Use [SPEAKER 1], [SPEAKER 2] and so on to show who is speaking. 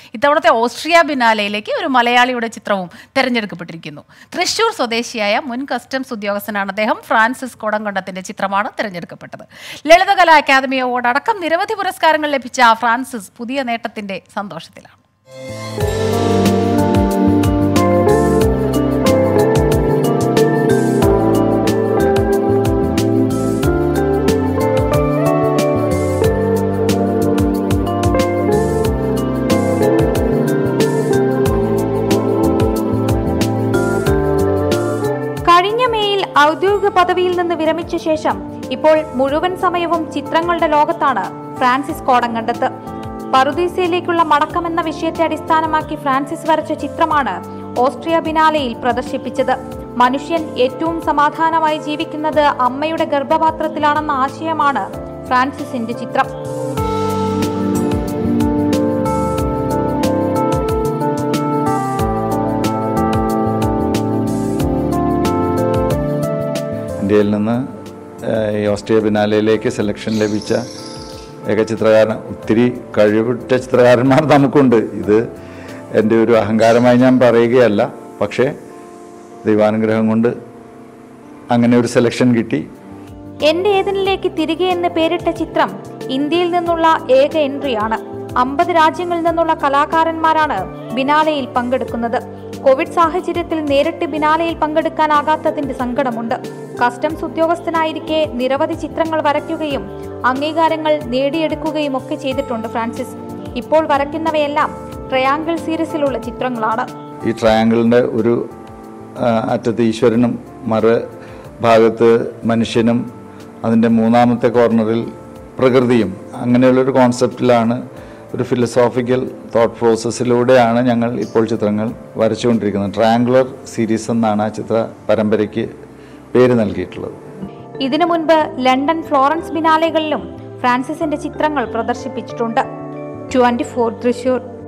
[SPEAKER 1] ഇത്തവണത്തെ ഓസ്ട്രിയ ബിനാലയിലേക്ക് ഒരു മലയാളിയുടെ ചിത്രവും തെരഞ്ഞെടുക്കപ്പെട്ടിരിക്കുന്നു തൃശൂർ സ്വദേശിയായ മുൻ കസ്റ്റംസ് ഉദ്യോഗസ്ഥനാണ് അദ്ദേഹം ഫ്രാൻസിസ് കോടംകൊണ്ടത്തിന്റെ ചിത്രമാണ് തെരഞ്ഞെടുക്കപ്പെട്ടത് ലളിതകലാ അക്കാദമി അവാർഡ് അടക്കം നിരവധി പുരസ്കാരങ്ങൾ ലഭിച്ച ഫ്രാൻസിസ് പുതിയ നേട്ടത്തിന്റെ സന്തോഷത്തിലാണ്
[SPEAKER 2] കഴിഞ്ഞ മേയിൽ ഔദ്യോഗിക പദവിയിൽ നിന്ന് വിരമിച്ച ശേഷം ഇപ്പോൾ മുഴുവൻ സമയവും ചിത്രങ്ങളുടെ ലോകത്താണ് ഫ്രാൻസിസ് കോടങ്കണ്ടത്ത് പറുദീസയിലേക്കുള്ള മടക്കമെന്ന വിഷയത്തെ അടിസ്ഥാനമാക്കി ഫ്രാൻസിസ് വരച്ച ചിത്രമാണ് ഓസ്ട്രിയ ബിനാലയിൽ പ്രദർശിപ്പിച്ചത് മനുഷ്യൻ ഏറ്റവും സമാധാനമായി ജീവിക്കുന്നത് അമ്മയുടെ ഗർഭപാത്രത്തിലാണെന്ന ആശയമാണ് ഫ്രാൻസിസിന്റെ ചിത്രം
[SPEAKER 3] ഇന്ത്യയിൽ നിന്ന് ഏഹ്, ഈ ഓസ്ട്രിയ ബിനാലയിലേക്ക് സെലക്ഷൻ ലഭിച്ച ഏക ചിത്രകാരൻ ഒത്തിരി കഴിവുറ്റ ചിത്രകാരന്മാർ നമുക്കുണ്ട് ഇത് എൻ്റെ ഒരു അഹങ്കാരമായി ഞാൻ പറയുകയല്ല പക്ഷേ ദൈവാനുഗ്രഹം കൊണ്ട് അങ്ങനെ ഒരു സെലക്ഷൻ കിട്ടി
[SPEAKER 2] എന്റെ ഏതനിലേക്ക് തിരികെ എന്ന് പേരിട്ട ചിത്രം ഇന്ത്യയിൽ നിന്നുള്ള ഏക എൻട്രിയാണ് അമ്പത് രാജ്യങ്ങളിൽ നിന്നുള്ള കലാകാരന്മാരാണ് ബിനാലയിൽ പങ്കെടുക്കുന്നത് കോവിഡ് സാഹചര്യത്തിൽ നേരിട്ട് ബിനാലയിൽ പങ്കെടുക്കാനാകാത്തതിന്റെ സങ്കടമുണ്ട് കസ്റ്റംസ് ഉദ്യോഗസ്ഥനായിരിക്കെ നിരവധി ചിത്രങ്ങൾ വരയ്ക്കുകയും അംഗീകാരങ്ങൾ നേടിയെടുക്കുകയും ഒക്കെ ചെയ്തിട്ടുണ്ട് ഫ്രാൻസിസ് ഇപ്പോൾ വരയ്ക്കുന്നവയെല്ലാം ട്രയാങ്കിൾ സീരീസിലുള്ള ചിത്രങ്ങളാണ്
[SPEAKER 3] ഈ ട്രയാങ്കിളിൻ്റെ ഒരു ആ, അറ്റത്ത് ഈശ്വരനും മറു ഭാഗത്ത് മനുഷ്യനും അതിൻ്റെ മൂന്നാമത്തെ കോർണറിൽ പ്രകൃതിയും അങ്ങനെയുള്ളൊരു കോൺസെപ്റ്റിലാണ് ഒരു ഫിലോസോഫിക്കൽ തോട്ട് പ്രോസസ്സിലൂടെയാണ് ഞങ്ങൾ ഇപ്പോൾ ചിത്രങ്ങൾ വരച്ചുകൊണ്ടിരിക്കുന്നത് ട്രയാങ്കുലർ സീരീസ് എന്നാണ് ആ ചിത്ര പരമ്പരയ്ക്ക് പേര് നൽകിയിട്ടുള്ളത്
[SPEAKER 2] ഇതിനു മുൻപ് ലണ്ടൻ ഫ്ലോറൻസ് ബിനാലകളിലും ഫ്രാൻസിസിന്റെ ചിത്രങ്ങൾ പ്രദർശിപ്പിച്ചിട്ടുണ്ട് ട്വന്റി ഫോർ തൃശൂർ